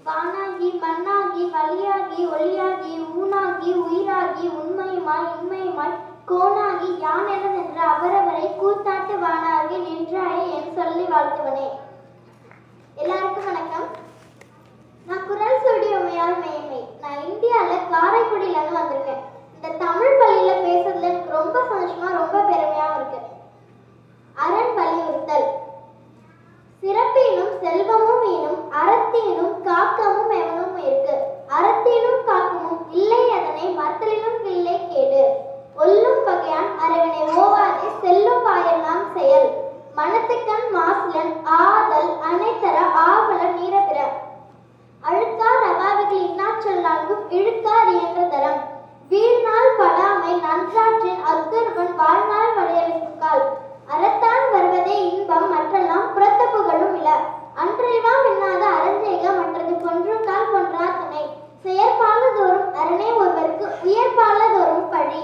வானாகி மண்ணாகி வழியாகி ஒளியாகி ஊனாகி உயிராகி உண்மையுமாய் இன்மையுமாய் கோணாகி யான் எனதென்ற அவரவரை கூத்தாட்டு வானாகி நின்றாயே என் சொல்லி வாழ்த்துவனே எல்லாருக்கும் வணக்கம் நான் குரல் சுடி உமையால் மேன்மை நான் இந்தியால காரைக்குடியில இருந்து வந்திருக்கேன் இந்த தமிழ் பள்ளியில பேசுறதுல எனக்கு ரொம்ப சந்தோஷமா ரொம்ப பெருமையாவும் இருக்கு அரண் வலியுறுத்தல் சிறப்பீனும் செல்வமும் ஈனும் அறத்தீனும் காக்கமும் எவனும் இருக்கு அறத்தீனும் காக்கமும் இல்லை அதனை மத்தலினும் இல்லை கேடு ஒல்லும் வகையான் அரவனை ஓவாதே செல்லும் வாயெல்லாம் செயல் மனத்துக்கண் மாசிலன் ஆதல் அனைத்தர ஆவல நீரபிற அழுக்கார் அவாவிகள் இன்னாச்சொல் நான்கும் இழுக்கார் இயன்ற தரம் வீழ்நாள் படாமை நன்றாற்றின் அத்தொருவன் வாழ்நாள் வடையளிக்கால் அறத்தான் வருவதே இன்பம் மற்றெல்லாம் புறத்த புகழும் இல அன்றெல்லாம் எண்ணாத அறஞ்செய்க மற்றது கொன்றுங்கால் கொன்றா துணை செயற்பாலதோறும் அரணே ஒருவருக்கு உயர்பாலதோறும் பழி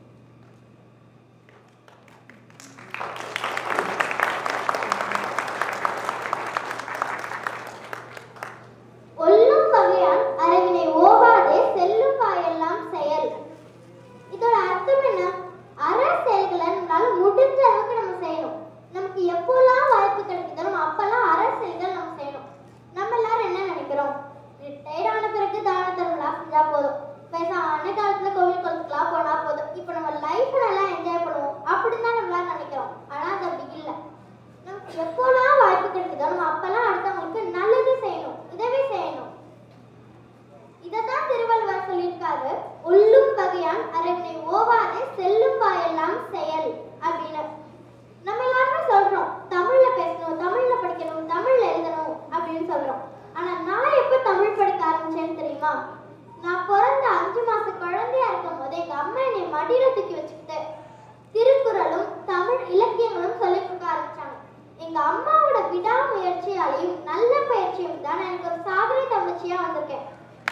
ஒல்லும் வகையான் அரவினை ஓவாதே செல்லும் வாயெல்லாம் செயல் இதோட அர்த்தம் என்ன அற செயல்களை நம்மளால முடிஞ்ச அளவுக்கு நம்ம செய்யணும் நமக்கு எப்போல்லாம் வாய்ப்பு கிடைக்குதோ நம்ம அப்பெல்லாம் அற செயல்கள் நம்ம செய்யணும் நம்ம எல்லாரும் என்ன நினைக்கிறோம் ரிட்டையர்ட் ஆன பிறகு தான தர்மலாம் செஞ்சா போதும் வயசான காலத்துல கோவில் குளத்துக்குலாம் போனா போதும் இப்போ நம்ம லைஃப் நல்லா என்ஜாய் பண்ணுவோம் அப்படின்னு தான் நம்மளால நினைக்கிறோம் ஆனா அது அப்படி இல்லை நமக்கு எப்போல்லாம் வாய்ப்பு கிடைக்குதோ நம்ம அப்பெல்லாம் அடுத்தவங்களுக்கு நல்லது செய்யணும் உதவி செய்யணும் இதத்தான் திருவள்ளுவர் சொல்லியிருக்காரு உள்ளும் வகையான் அரவினை ஓவாதே செல்லும் வாயெல்லாம் செயல் அப்படின்னு நம்ம எல்லாருமே சொல்றோம் தமிழ்ல பேசணும் தமிழ்ல படிக்கணும் தமிழ்ல எழுதணும் அப்படின்னு சொல்றோம் ஆனா நான் எப்ப தமிழ் படிக்க ஆரம்பிச்சேன்னு தெரியுமா நான் பிறந்த அஞ்சு மாச குழந்தையா இருக்கும் போது எங்க அம்மா என்னை மடியில தூக்கி வச்சுக்கிட்டு திருக்குறளும் தமிழ் இலக்கியங்களும் சொல்லிக் கொடுக்க ஆரம்பிச்சாங்க எங்க அம்மாவோட விடாமுயற்சியாலையும் நல்ல பயிற்சியும் தான் நான் எனக்கு ஒரு சாதனை தங்கச்சியா வந்திருக்கேன்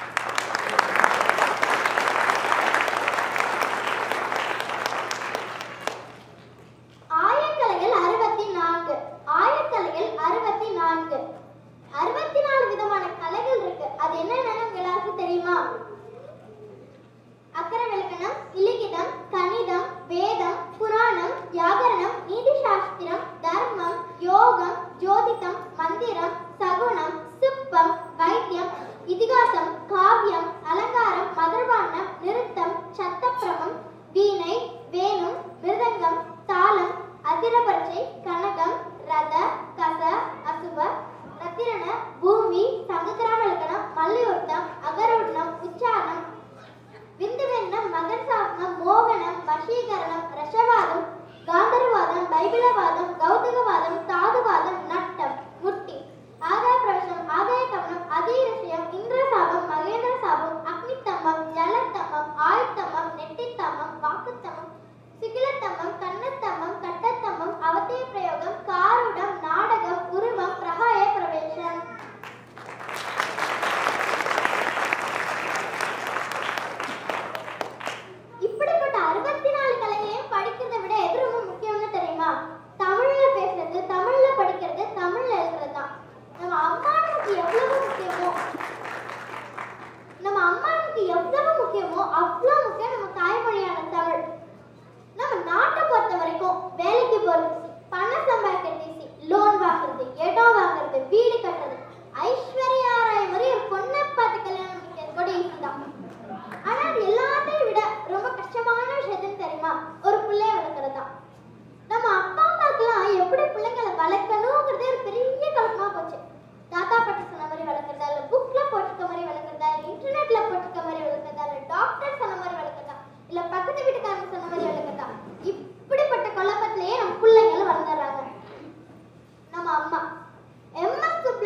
ஆயக்கலைகள் அறுபத்தி நான்கு ஆயக்கலைகள் அறுபத்தி நான்கு அறுபத்தி நாலு விதமான கலைகள் இருக்கு அது என்னென்னு உங்க எல்லாருக்கும் தெரியுமா அக்கர விளக்கணம் இலிகிதம் கணிதம் வேதம் புராணம் வியாகரணம் நீதி சாஸ்திரம் தர்மம் யோகம் ஜோதிடம் மந்திரம் சகுனம் சிற்பம் வைத்தியம் இதிகாசம் காவியம் அலங்காரம் மதுர்வாணம் நிருத்தம் சத்தப்பிரமம் வீணை வேணு மிருதங்கம் தாளம் அதிரபட்சை கனகம் ரத கச அசுவ ரத்திரண பூமி சமுத்திராவலக்கணம் மல்லியுர்த்தம் அகரோட்டம் உச்சாரணம் விந்துவெண்ணம் மகன்சாசனம் மோகனம் வசீகரணம் ரசவாதம் காந்தர்வாதம் பைபிளவாதம் கௌதகவாதம் தாதுவாதம் நட்டம் முட்டி ஆதாய பிரவேசம் ஆதாய கவனம் அதீரசயம் இந்திரசாபம் மகேந்திர சாபம் அக்னித்தம்மம் ஜலத்தம்மம் ஆயுத்தம்மம் நெட்டித்தம்மம் வாக்குத்தம்மம் சிகிலத்தம்மம் கண்ணத்தம்மம் கட்டத்தம்மம் அவத்திய பிரயோகம் காருடம் நாடகம் உருவம் பிரகாய பிரவேசம் இப்படிப்பட்ட அறுபத்தி நாலு கலைகளையும் படிக்கிறதை விட எது ரொம்ப முக்கியம்னு தெரியுமா தமிழ்ல பேசுறது தமிழ்ல படிக்கிறது தமிழ்ல எழுதுறது தான் நம்ம அம்மா நமக்கு எவ்வளவு முக்கியமோ நம்ம அம்மா நமக்கு எவ்வளவு முக்கியமோ அவ்வளவு முக்கியம் நம்ம தாய்மொழியான தமிழ் நம்ம நாட்டை பொறுத்த வரைக்கும் வேலைக்கு போறது easy, பணம் சம்பாதிக்கிறது ஈஸி லோன் வாங்குறது இடம் வாங்குறது வீடு கட்டுறது ஐஸ்வர்யா ராய் மாதிரி ஒரு பொண்ணை பார்த்து கல்யாணம் பண்ணிக்கிறது கூட ஈஸி தான் ஆனா அது எல்லாத்தையும் விட ரொம்ப கஷ்டமான விஷயத்துன்னு தெரியுமா ஒரு பிள்ளைய வளர்க்கறது தான் நம்ம அப்பா அம்மாக்கெல்லாம் எப்படி பிள்ளைங்களை வளர்க்கணுங்கிறதே ஒரு பெரிய கலக்கமா போச்சு தாத்தா பாட்டி சொன்ன மாதிரி வளர்க்குறதா இல்லை புக்ல போட்டிருக்க மாதிரி வளர்க்குறதா இல்லை இன்டர்நெட்ல போட்டிருக்க மாதிரி வளர்க்குறதா இல்லை டாக்டர் சொன்ன மாதிரி வளர்க்குறதா இல்லை பக்கத்து வீட்டுக்காரங்க சொன்ன மாதிரி வளர்க்குறதா இப்படிப்பட்ட குழப்பத்திலேயே நம்ம பிள்ளைங்களை வளர்ந்துடுறாங்க நம்ம அம்மா எம்எஸ்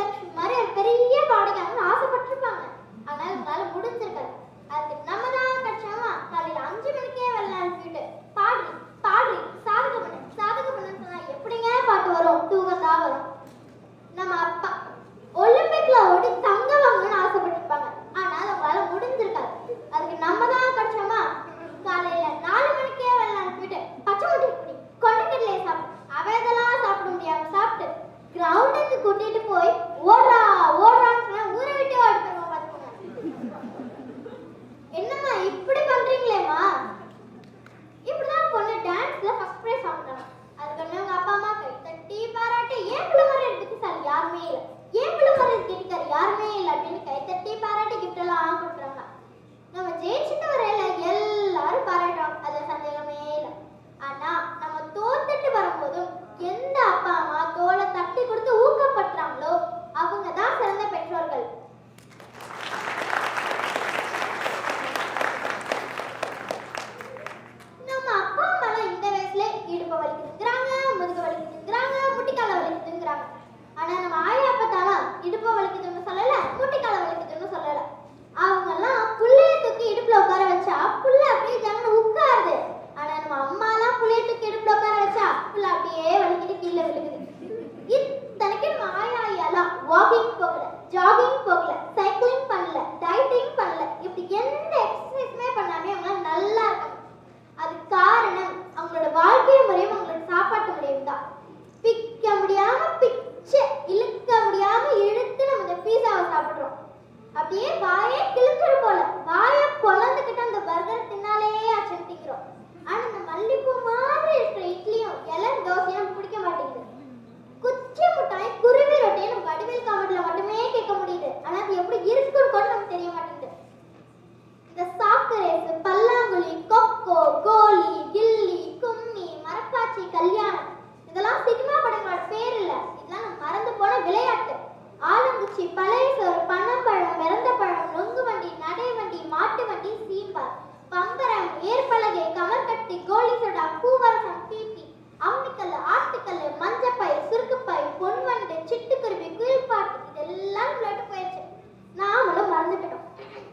ஜாகிங் போகல சைக்கிளிங் பண்ணல டயட்டிங் பண்ணல இப்படி எந்த எக்ஸசைஸுமே பண்ணாமே அவங்களால நல்லா இருக்காங்க அது காரணம் அவங்களோட வாழ்க்கை முறையும் அவங்களோட சாப்பாட்டு முறையும் தான் பிக்க முடியாம பிச்சு இழுக்க முடியாம இழுத்து நம்ம இந்த பீஸாவை சாப்பிடுறோம் அப்படியே வாயே கிழிச்சிரு போல வாயை பொழந்துக்கிட்டு அந்த பர்கர் தின்னாலே ஆச்சுன்னு திங்கிறோம் ஆனா இந்த மல்லிப்பூ மாதிரி இருக்கிற இட்லியும் இலை தோசையும் நமக்கு பிடிக்க மாட்டேங்குது குச்சி முட்டாய் குருவி ரொட்டியை நம்ம வடிவேல் காமெடியில் மட்டுமே கேட்க முடியுது ஆனா அது எப்படி இருக்குன்னு கூட நமக்கு தெரிய மாட்டேங்குது இந்த சாக்கு ரேஸ் பல்லாங்குழி கொக்கோ கோலி கில்லி கும்மி மரப்பாச்சி கல்யாணம் இதெல்லாம் சினிமா படங்களோட பேர் இல்ல இதெல்லாம் நம்ம மறந்து போன விளையாட்டு ஆலங்குச்சி பழைய சோறு பனம்பழம் மிறந்த பழம் நொங்கு வண்டி நடை வண்டி மாட்டு வண்டி சீம்பார் பம்பரம் ஏற்பலகை கமர்கட்டி கோலி சோடா பூவரசம் பீப்பி அம்மிக்கல் ஆட்டுக்கல் மஞ்சப்பாய் சுருக்குப்பாய் பொன்வண்டு சிட்டுக்குருவி குயில்பாட்டு இதெல்லாம் விளையாட்டு போயிடுச்சு நாமளும் மறந்துக்கிட்டோம்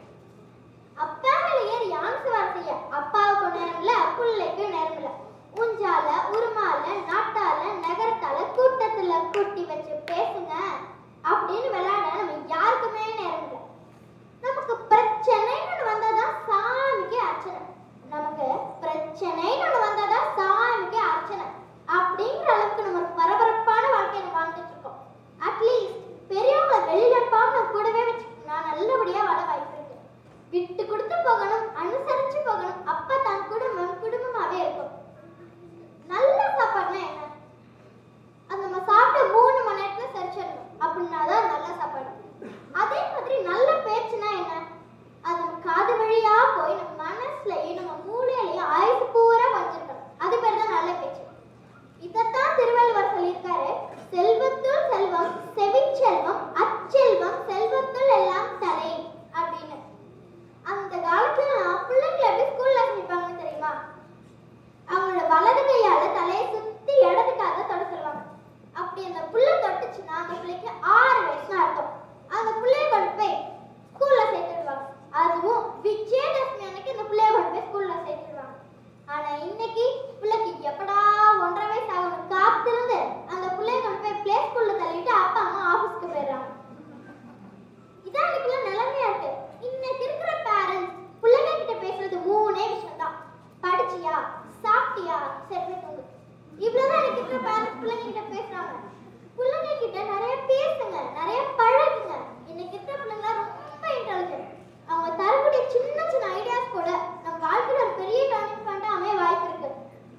அப்பா மேல ஏறி யான் சவாரி செய்ய அப்பாவுக்கு நேரம் இல்ல புள்ளைக்கு நேரம் இல்ல ஊஞ்சால உருமால நாட்டால நகரத்தால கூட்டத்துல கூட்டி வச்சு பேசுங்க அப்படின்னு விளையாட நம்ம யாருக்குமே நேரம் இல்ல நமக்கு பிரச்சனைன்னு ஒண்ணு வந்தாதான் சாமிக்கு அர்ச்சனை நமக்கு பிரச்சனைன்னு ஒண்ணு வந்தாதான் சாமிக்கு அர்ச்சனை அப்படிங்கிற அளவுக்கு நம்ம ஒரு பரபரப்பான வாழ்க்கையை நம்ம வாழ்ந்துட்டு இருக்கோம் அட்லீஸ்ட் பெரியவங்களை வெளியில அனுப்பாம நம்ம கூடவே வச்சு நான் நல்லபடியா வாழ வாய்ப்பு இருக்கு விட்டு கொடுத்து போகணும் அனுசரிச்சு போகணும் அப்ப தான் குடும்பம் குடும்பமாவே இருக்கும் நல்ல சாப்பாடுனா என்ன அது நம்ம சாப்பிட்ட மூணு மணி நேரத்துல சரிச்சிடணும் அப்படின்னா தான் நல்ல சாப்பாடு அதே மாதிரி நல்ல பேச்சுனா என்ன அது நம்ம காது வழியா போய் நம்ம மனசுலயும் நம்ம மூளையிலயும் ஆயுசு பூரா வச்சிருக்கணும் அது பேர் தான் நல்ல பேச்சு இதைத்தான் திருவள்ளுவர் சொல்லியிருக்காரு செல்வத்துள் செல்வம் செவிச்செல்வம் அச்செல்வம் செல்வத்துள் எல்லாம் தலை அப்படின்னு அந்த காலத்துல நான் பிள்ளைங்களை எப்படி ஸ்கூல்ல சேர்ப்பாங்கன்னு தெரியுமா அவங்களோட வலது கையால தலையை சுத்தி இடதுக்காக தொட சொல்லுவாங்க அப்படி அந்த புள்ள தொட்டுச்சுன்னா அந்த பிள்ளைக்கு ஆறு வயசுன்னு அர்த்தம் அந்த பிள்ளைய கொண்டு போய் ஸ்கூல்ல சேர்த்துடுவாங்க அதுவும் விஜயதசமி அன்னைக்கு இந்த பிள்ளைய கொண்டு போய் ஸ்கூல்ல சேர்த்துடுவாங்க ஆனா இன்னைக்கு பிள்ளைக்கு எப்படா ஒன்றரை வயசு ஆகணும் காத்திருந்து அந்த பிள்ளைய கொண்டு போய் பிளே ஸ்கூல்ல தள்ளிட்டு அப்பா அம்மா ஆபீஸ்க்கு போயிடுறாங்க இதான் இன்னைக்குள்ள நிலைமையா இருக்கு இன்னைக்கு இருக்கிற பேரண்ட்ஸ் பிள்ளைங்க கிட்ட பேசுறது மூணே விஷயம் தான் படிச்சியா சாப்பிட்டியா சரி போய் தூங்கு இவ்வளவுதான் இன்னைக்கு இருக்கிற பேரண்ட்ஸ் பிள்ளைங்க கிட்ட பேசுறாங்க பிள்ளைங்க கிட்ட நிறைய பேசுங்க நிறைய பழகுங்க இன்னைக்கு இருக்கிற பிள்ளைங்க ரொம்ப இன்டெலிஜென்ட் அவங்க தரக்கூடிய சின்ன சின்ன ஐடியாஸ் கூட நம்ம வாழ்க்கையில ஒரு பெரிய டர்னிங் பாயிண்டா அமைய வாய்ப்பு இருக்கு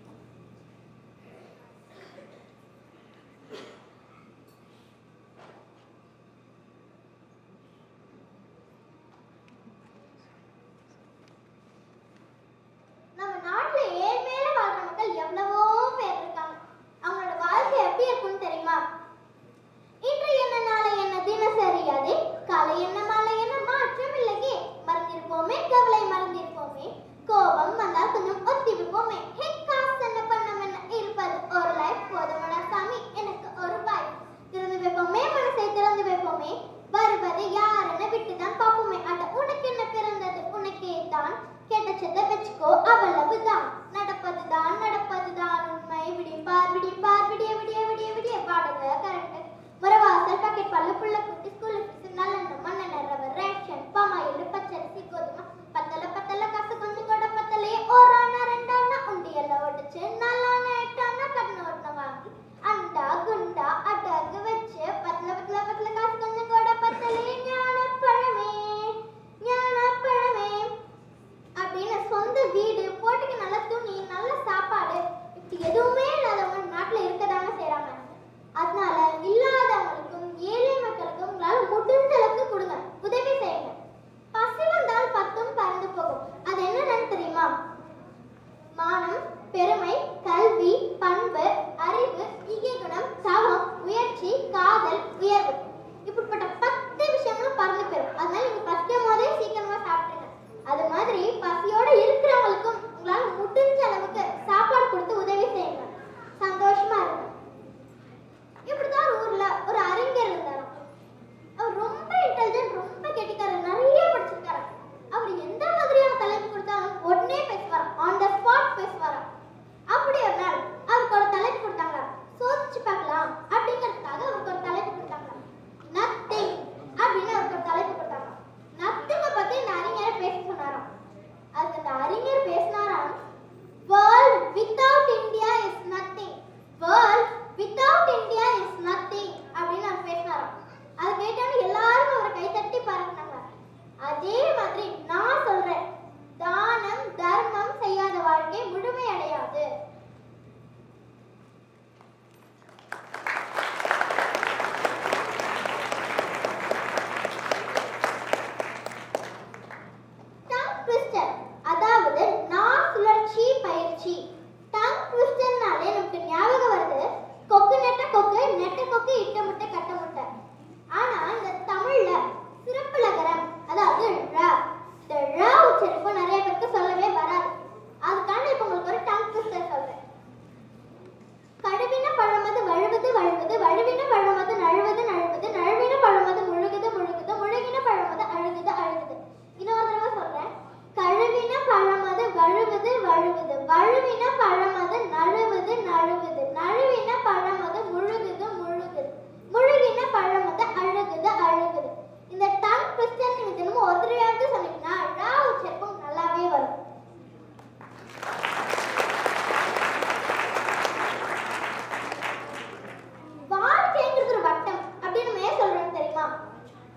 நம்ம நாட்டுல ஏழ்மையில வாழ்ற மக்கள் எவ்வளவோ பேர் இருக்காங்க அவங்களோட வாழ்க்கை எப்படி இருக்கும்னு தெரியுமா இன்று என்ன நாளை என்ன தினசரி அதே காலை என்ன மாலை என்ன மாற்றம் இல்லையே மறந்திருப்போமே கவலை மறந்திருப்போமே கோபம் வந்தால் கொஞ்சம் ஒத்தி விப்போமே ஹே காசு என்ன பண்ணம் என்ன இருப்பது ஒரு லைஃப் போதுமடா சாமி எனக்கு ஒரு பாய் திறந்து வைப்போமே மனசை திறந்து வைப்போமே வருவது யாருன்னு விட்டு தான் பார்ப்போமே அட உனக்கு என்ன பிறந்தது உனக்கே தான் கேட்ட செத்த வச்சுக்கோ அவ்வளவுதான் நடப்பதுதான் நடப்பதுதான் உண்மை விடி பார் விடி பார் விடிய விடிய விடிய விடிய வாடகை கரண்ட் முறவாசல் பாக்கெட் பல்லு புள்ள குட்டி ஸ்கூல் ஃபீஸ் நல்லெண்ண மண்ணெண்ண ரவை ரேஷன் பாமாயில் பச்சரிசி கோதுமை பத்தல பத்தல காசு கொஞ்சம் கூட பத்தலையே ஓரானா ரெண்டானா உண்டியல்ல ஒடிச்சு நாலான எட்டானா கண்ணு ஒட்டின வாங்கி அண்டா குண்டா அடகு வச்சு பத்தல பத்தல பத்தல காசு கொஞ்சம் கூட பத்தலையே ஞான பழமே ஞான பழமே அப்படின்னு சொந்த வீடு போட்டுக்கு நல்ல துணி நல்ல சாப்பாடு இப்படி எதுவுமே இல்லாதவங்க நாட்டுல இருக்கதாங்க செய்றாங்க அதனால இல்லாதவங்களுக்கும் ஏழை மக்களுக்கும் உங்களால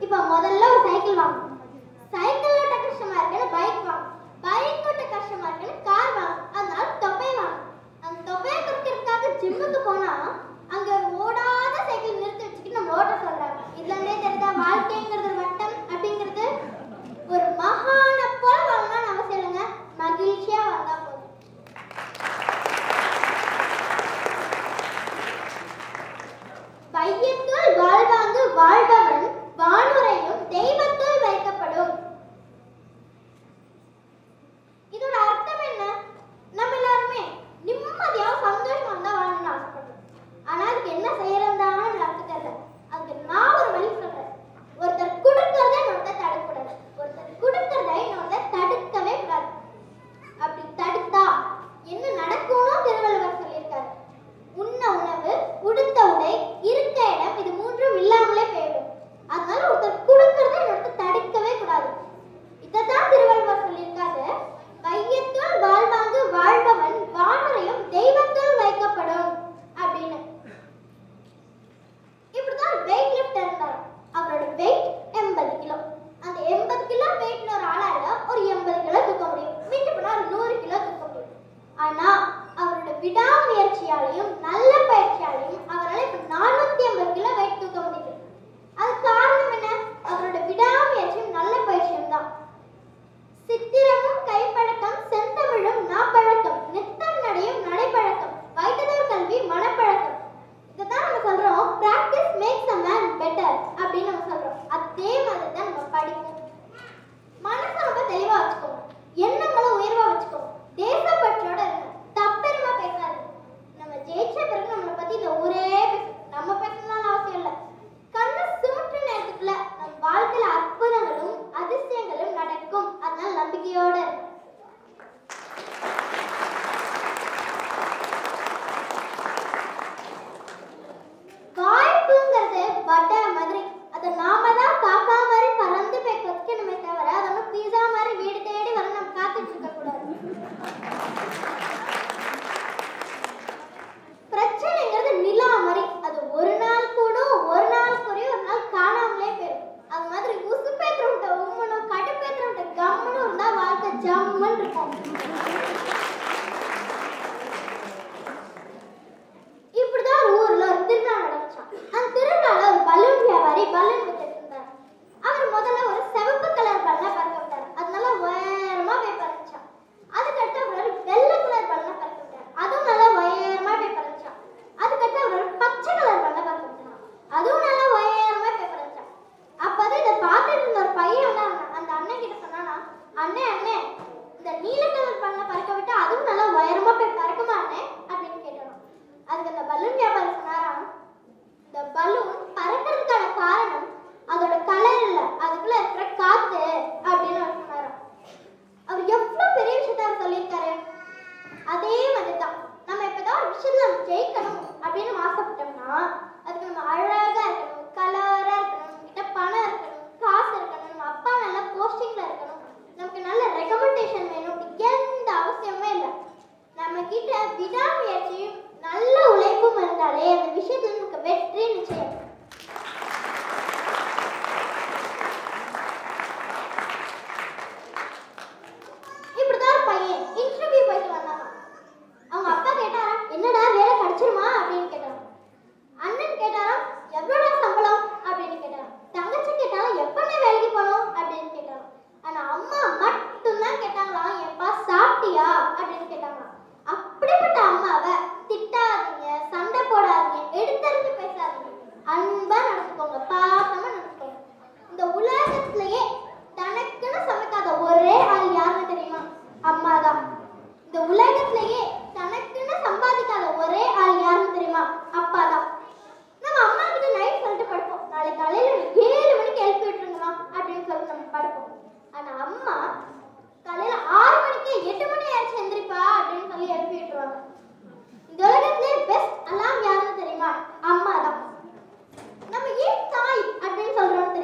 இப்போ முதல்ல ஒரு சைக்கிள் வாங்கணும் சைக்கிள் ஓட்ட கஷ்டமா இருக்குன்னு பைக் வாங்கணும் பைக் ஓட்ட கஷ்டமா இருக்குன்னு கார் வாங்கணும் அதனால தொப்பை வாங்கணும் அந்த தொப்பையை குறைக்கிறதுக்காக ஜிம்முக்கு போனா அங்க ஒரு ஓடாத சைக்கிள் நிறுத்தி வச்சுக்கிட்டு நம்ம ஓட்ட சொல்றாங்க இதுல இருந்தே தெரியுதா வாழ்க்கைங்கிறது ஒரு வட்டம் அப்படிங்கிறது ஒரு மகான போல வாழணும்னு அவசியம் இல்லைங்க மகிழ்ச்சியா வாழ்ந்தா போதும் வையத்துள் வாழ்வாங்கு வாழ்பவன் வானுரையும் தெய்வத்துள் வைக்கப்படும் இதோட அர்த்தம் என்ன நம்ம எல்லாருமே நிம்மதியா சந்தோஷமா இருந்தா வாழணும்னு ஆசைப்படுறோம் ஆனா அதுக்கு என்ன செய்யறதான்னு எனக்கு தெரியல அதுக்கு நான் ஒரு வழி சொல்றேன் ஒருத்தர் கொடுக்கறத இன்னொருத்தர் தடுக்கக்கூடாது ஒருத்தர் கொடுக்கறத இன்னொருத்தர் தடுக்கவே கூடாது அப்படி தடுத்தா என்ன நடக்கும்னு திருவள்ளுவர் சொல்லியிருக்காரு உண்ண உணவு உடுத்த உடை இருக்க இடம் இது மூன்றும் இல்லாமலே போயிடும் அதனால ஒருத்தர் கொடுக்கறத இன்னொருத்தர் தடுக்கவே கூடாது இதைத்தான் திருவள்ளுவர் சொல்லியிருக்காரு வையத்துள் வாழ்வாங்கு வாழ்பவன் வானரையும் தெய்வத்துள் வைக்கப்படும் அப்படின்னு இப்படிதான் வெயிட் லிஃப்டர் இருந்தார் அவரோட வெயிட் எண்பது கிலோ அந்த எண்பது கிலோ வெயிட்ல ஒரு ஆளால ஒரு எண்பது கிலோ தூக்க முடியும் மிஞ்சி போனா ஒரு நூறு கிலோ தூக்க முடியும் ஆனா அவரோட விடாமுயற்சியாலையும் நல்ல பயிற்சியாலையும் அவரால் இப்ப நானூத்தி ஐம்பது கிலோ வெயிட் தூக்க முடியுது அது காரணம் என்ன அவரோட விடாமுயற்சியும் நல்ல பயிற்சியும் தான் சித்திரமும் கைப்பழக்கம் செந்தமிழும் நாப்பழக்கம் நித்தம் நடையும் நடைப்பழக்கம் வைத்ததோர் கல்வி மனப்பழக்கம் இதுதான் நம்ம சொல்றோம் practice makes a man better அப்படின்னு நம்ம சொல்றோம் அதே மாதிரி தான் நம்ம படிப்போம் மனசை ரொம்ப தெளிவா வச்சுக்கோங்க எண்ணங்களை உயர்வா வச்சுக்கோங்க தேசப்பற்றோட இருங்க தப்பெருமா பேசாது நம்ம ஜெயிச்ச பிறகு நம்மளை பத்தி இந்த ஊரே பேசும் நம்ம பேசணும்னு அவசியம் இல்லை கண்ணு சுமற்ற நேரத்துக்குள்ள நம் வாழ்க்கையில அற்புதங்களும் அதிசயங்களும் நடக்கும் அதனால நம்பிக்கையோட இருங்க வாய்ப்புங்கிறது வட்டை மாதிரி அதை நாம தான் காக்கா மாதிரி பறந்து போய் கொத்திக்கணுமே தவிர அதை ஒன்றும் பீஸா மாதிரி வீடு தேடி வர நம்ம காத்துட்டு இருக்க கூடாது பிரச்சனைங்கிறது நிலா மாதிரி அது ஒரு நாள் கூடும் ஒரு நாள் குறையும் ஒரு நாள் காணாமலே போயிடும் அது மாதிரி உசுப்பேத்துறவங்க உம்மனும் கடுப்பேத்துறவங்க கம்முன்னு இருந்தா வாழ்க்கை ஜம்முன்னு இருக்கும் இப்படிதான் ஒரு ஊர்ல ஒரு திருவிழா நடந்துச்சான் அந்த திருவிழால ஒரு பலூன் வியாபாரி பலூன் வித்துட்டு இருந்தார் அவர் முதல்ல ஒரு சிவப்பு கலர் பலனை பறக்க விட்டார் அதனால உயரமா போய் பறந்துச்சான் அதுக்கடுத்து அவர் ஒரு வெள்ளை கலர் பலனை பறக்க விட்டார் அதுவும் நல்லா உயரமா போய் பறந்துச்சான் அதுக்கடுத்து அவர் ஒரு பச்சை கலர் பலனை பறக்க விட்டார் அதுவும் நல்லா உயரமா போய் பறந்துச்சான் அப்பதான் இதை பார்த்துட்டு இருந்த ஒரு பையன் வந்து அந்த- அந்த அண்ணன் கிட்ட சொன்னானா அண்ணே அண்ணே இந்த நீல கலர் பலனை பறக்க விட்டா அதுவும் நல்லா உயரமா போய் பறக்குமா அண்ணே அப்படின்னு கேட்டான் அதுக்கு அந்த பலூன் வியாபாரி சொன்னாராம் இந்த பலூன் பறக்கிறதுக்கான காரணம் அதோட கலர் இல்ல அதுக்குள்ள இருக்கிற காத்து அப்படின்னு அவர் சொன்னாராம் அவர் எவ்வளவு பெரிய விஷயத்த அவர் சொல்லியிருக்காரு அதே மாதிரி தான் நம்ம இப்பதான் ஒரு விஷயத்துல நம்ம ஜெயிக்கணும் அப்படின்னு நம்ம ஆசைப்பட்டோம்னா அதுக்கு நம்ம அழகா இருக்கணும் கலரா இருக்கணும் நம்ம கிட்ட பணம் இருக்கணும் காசு இருக்கணும் நம்ம அப்பா நல்ல போஸ்டிங்ல இருக்கணும் நமக்கு நல்ல ரெக்கமெண்டேஷன் வேணும் அப்படி எந்த அவசியமே இல்லை நம்ம கிட்ட விடாமுயற்சியும் நல்ல உழைப்பும் இருந்தாலே அந்த விஷயத்துல நமக்கு வெற்றி நிச்சயம் இப்படிதான் ஒரு பையன் இன்டர்வியூ போயிட்டு வந்தாங்க அவங்க அப்பா கேட்டாரா என்னடா வேலை கிடைச்சிருமா அப்படின்னு கேட்டாங்க அண்ணன் கேட்டாராம் எவ்வளோடா சம்பளம் அப்படின்னு கேட்டாராம் தங்கச்சி கேட்டாலும் எப்பனே வேலைக்கு போகணும் அப்படின்னு கேட்டாராம் ஆனா அம்மா மட்டும்தான் கேட்டாங்களாம் எப்பா சாப்பிட்டியா அப்படின்னு கேட்டாங்களாம் அப்படிப்பட்ட அம்மாவை திட்டாதீங்க சண்டை போடாதீங்க எடுத்தறிஞ்சு பேசாதீங்க அன்பா நடந்துக்கோங்க பாசமா நடந்துக்கோங்க இந்த உலகத்திலேயே தனக்குன்னு சமைக்காத ஒரே ஆள் யாருன்னு தெரியுமா அம்மா தான் இந்த உலகத்திலேயே தனக்குன்னு சம்பாதிக்காத ஒரே ஆள் யாருன்னு தெரியுமா அப்பா தான் நம்ம அம்மா கிட்ட நைட் சொல்லிட்டு படுப்போம் நாளைக்கு காலையில நீ ஏழு மணிக்கு எழுப்பி விட்டுருங்களா அப்படின்னு சொல்லி நம்ம படுப்போம் ஆனா அம்மா காலையில ஆறு மணிக்கு எட்டு மணி ஆயிடுச்சு எந்திரிப்பா அப்படின்னு சொல்லி எழுப்பி விட்டுருவாங்க இந்த உலகத்திலே பெஸ்ட் அலாம் யாருன்னு தெரியுமா அம்மா தான் நம்ம ஏன் தாய் அப்படின்னு சொல்றோம்